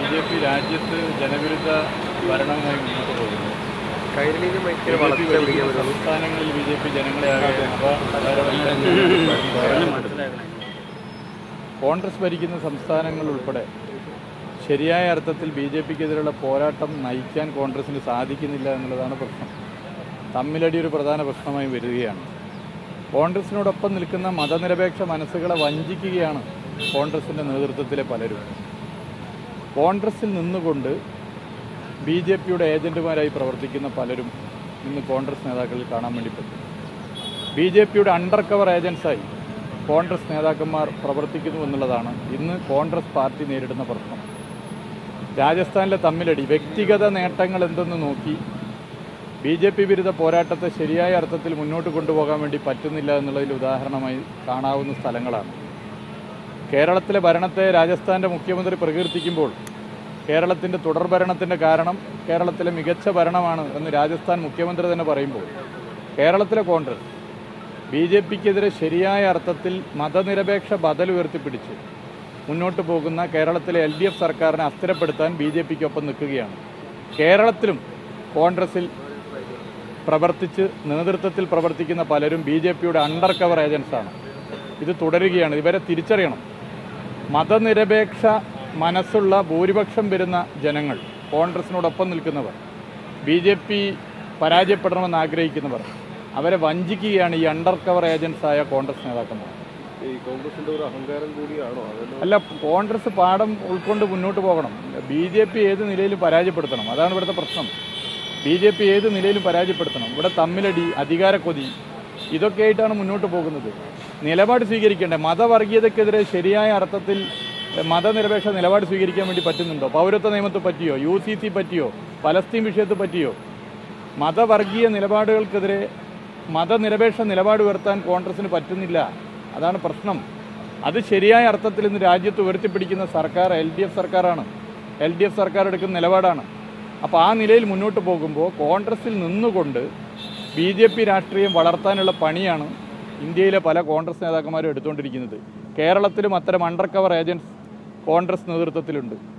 J P രാജ്യത്ത് ജനവിരുദ്ധ ഭരണവുമായി മുന്നോട്ട് പോകുന്നു കൈരളിയിലും ബി ഭയങ്കര ജെ പി വളർച്ച ഭരിക്കുന്ന പിടിക്കാൻ വരുന്നു സംസ്ഥാനങ്ങളിൽ ബി ജെ പി ജനങ്ങളെ ആകെ അപകടവൽക്കരിക്കുകയാണ്. കോൺഗ്രസ് ഭരിക്കുന്ന സംസ്ഥാനങ്ങൾ ഉൾപ്പെടെ ശരിയായ അർത്ഥത്തിൽ ബി ജെ പിക്കെതിരെയുള്ള പോരാട്ടം നയിക്കാൻ കോൺഗ്രസിന് സാധിക്കുന്നില്ല എന്നുള്ളതാണ് പ്രശ്നം തമ്മിലടി ഒരു പ്രധാന പ്രശ്നമായി വരികയാണ് കോൺഗ്രസിനോടൊപ്പം നിൽക്കുന്ന മതനിരപേക്ഷ മനസ്സുകളെ വഞ്ചിക്കുകയാണ് കോൺഗ്രസിൻ്റെ നേതൃത്വത്തിലെ പലരും കോൺഗ്രസിൽ നിന്നുകൊണ്ട് ബി ജെ പിയുടെ ഏജന്റുമാരായി പ്രവർത്തിക്കുന്ന പലരും ഇന്ന് കോൺഗ്രസ് നേതാക്കളിൽ കാണാൻ വേണ്ടി പറ്റും ബി ജെ പിയുടെ അണ്ടർ കവർ ഏജൻസായി കോൺഗ്രസ് നേതാക്കന്മാർ പ്രവർത്തിക്കുന്നു എന്നുള്ളതാണ് ഇന്ന് കോൺഗ്രസ് പാർട്ടി നേരിടുന്ന പ്രശ്നം രാജസ്ഥാനിലെ തമ്മിലടി വ്യക്തിഗത നേട്ടങ്ങൾ എന്തെന്ന് നോക്കി ബി ജെ പി വിരുദ്ധ പോരാട്ടത്തെ ശരിയായ അർത്ഥത്തിൽ മുന്നോട്ട് കൊണ്ടുപോകാൻ വേണ്ടി പറ്റുന്നില്ല എന്നുള്ളതിൽ ഉദാഹരണമായി കാണാവുന്ന സ്ഥലങ്ങളാണ് കേരളത്തിലെ ഭരണത്തെ രാജസ്ഥാൻ്റെ മുഖ്യമന്ത്രി പ്രകീർത്തിക്കുമ്പോൾ കേരളത്തിൻ്റെ തുടർഭരണത്തിൻ്റെ കാരണം കേരളത്തിലെ മികച്ച ഭരണമാണ് എന്ന് രാജസ്ഥാൻ മുഖ്യമന്ത്രി തന്നെ പറയുമ്പോൾ കേരളത്തിലെ കോൺഗ്രസ് ബി ജെ പിക്കെതിരെ ശരിയായ അർത്ഥത്തിൽ മതനിരപേക്ഷ ബദൽ ഉയർത്തിപ്പിടിച്ച് മുന്നോട്ട് പോകുന്ന കേരളത്തിലെ എൽ ഡി എഫ് സർക്കാരിനെ അസ്ഥിരപ്പെടുത്താൻ ബി ജെ പിക്കൊപ്പം നിൽക്കുകയാണ് കേരളത്തിലും കോൺഗ്രസിൽ പ്രവർത്തിച്ച് നേതൃത്വത്തിൽ പ്രവർത്തിക്കുന്ന പലരും ബി ജെ പിയുടെ അണ്ടർ കവർ ഏജൻസാണ് ഇത് തുടരുകയാണ് ഇവരെ തിരിച്ചറിയണം മതനിരപേക്ഷ മനസ്സുള്ള ഭൂരിപക്ഷം വരുന്ന ജനങ്ങൾ കോൺഗ്രസിനോടൊപ്പം നിൽക്കുന്നവർ ബി ജെ പി പരാജയപ്പെടണമെന്ന് ആഗ്രഹിക്കുന്നവർ അവരെ വഞ്ചിക്കുകയാണ് ഈ അണ്ടർ കവർ ഏജൻസായ കോൺഗ്രസ് നേതാക്കന്മാർ ഈ കോൺഗ്രസിന്റെ ഒരു അഹങ്കാരം കൂടിയാണോ അതല്ല അല്ല കോൺഗ്രസ് പാഠം ഉൾക്കൊണ്ട് മുന്നോട്ട് പോകണം ബി ജെ പി ഏത് നിലയിലും പരാജയപ്പെടുത്തണം അതാണ് ഇവിടുത്തെ പ്രശ്നം ബി ജെ പി ഏത് നിലയിലും പരാജയപ്പെടുത്തണം ഇവിടെ തമ്മിലടി അധികാരക്കൊതി ഇതൊക്കെ ആയിട്ടാണ് മുന്നോട്ട് പോകുന്നത് നിലപാട് സ്വീകരിക്കേണ്ടത് മതവർഗീയതയ്ക്കെതിരെ ശരിയായ അർത്ഥത്തിൽ മതനിരപേക്ഷ നിലപാട് സ്വീകരിക്കാൻ വേണ്ടി പറ്റുന്നുണ്ടോ പൗരത്വ നിയമത്തെ പറ്റിയോ യു സി സി പറ്റിയോ പലസ്തീൻ വിഷയത്തെ പറ്റിയോ മതവർഗീയ നിലപാടുകൾക്കെതിരെ മതനിരപേക്ഷ നിലപാട് ഉയർത്താൻ കോൺഗ്രസിന് പറ്റുന്നില്ല അതാണ് പ്രശ്നം അത് ശരിയായ അർത്ഥത്തിൽ ഇന്ന് രാജ്യത്ത് ഉയർത്തിപ്പിടിക്കുന്ന സർക്കാർ എൽ ഡി എഫ് സർക്കാരാണ് എൽ ഡി എഫ് സർക്കാർ എടുക്കുന്ന നിലപാടാണ് അപ്പോൾ ആ നിലയിൽ മുന്നോട്ട് പോകുമ്പോൾ കോൺഗ്രസിൽ നിന്നുകൊണ്ട് ബി ജെ പി രാഷ്ട്രീയം വളർത്താനുള്ള പണിയാണ് ഇന്ത്യയിലെ പല കോൺഗ്രസ് നേതാക്കന്മാരും എടുത്തുകൊണ്ടിരിക്കുന്നത് കേരളത്തിലും അത്തരം അണ്ടർ കവർ ഏജൻസ് കോൺഗ്രസ് നേതൃത്വത്തിലുണ്ട്